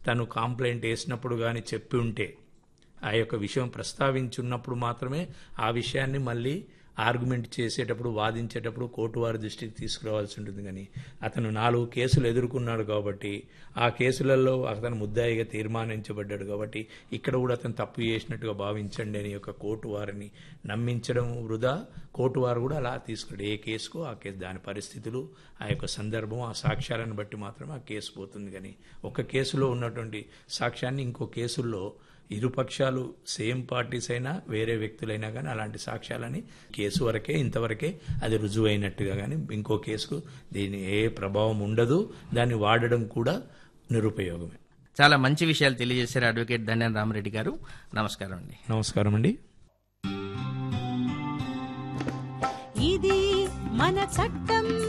తను కాంప్లైంట్ వేసినప్పుడు కానీ చెప్పి ఉంటే ఆ యొక్క విషయం ప్రస్తావించున్నప్పుడు మాత్రమే ఆ విషయాన్ని మళ్ళీ ఆర్గ్యుమెంట్ చేసేటప్పుడు వాదించేటప్పుడు కోర్టు వారి దృష్టికి తీసుకురావాల్సి ఉంటుంది కానీ అతను నాలుగు కేసులు ఎదుర్కొన్నాడు కాబట్టి ఆ కేసులలో అతను ముద్దాయిగా తీర్మానించబడ్డాడు కాబట్టి ఇక్కడ కూడా అతను తప్పు చేసినట్టుగా భావించండి అని యొక్క కోర్టు వారిని నమ్మించడం వృధా కోర్టు వారు కూడా అలా తీసుకున్నాడు ఏ కేసుకు ఆ కేసు దాని పరిస్థితులు ఆ యొక్క సందర్భం ఆ సాక్ష్యాలను బట్టి మాత్రమే ఆ కేసు పోతుంది కానీ ఒక కేసులో ఉన్నటువంటి సాక్ష్యాన్ని ఇంకో కేసుల్లో ఇరుపక్షాలు సేమ్ పార్టీస్ అయినా వేరే వ్యక్తులైనా కానీ అలాంటి సాక్ష్యాలని కేసు వరకే ఇంతవరకే అది రుజువైనట్టుగా కానీ ఇంకో కేసుకు దీని ఏ ప్రభావం ఉండదు దాన్ని వాడడం కూడా నిరుపయోగమే చాలా మంచి విషయాలు తెలియజేశారు అడ్వకేట్ ధన్యాన్ రామరెడ్డి గారు నమస్కారం అండి నమస్కారం అండి ఇది మన చట్టం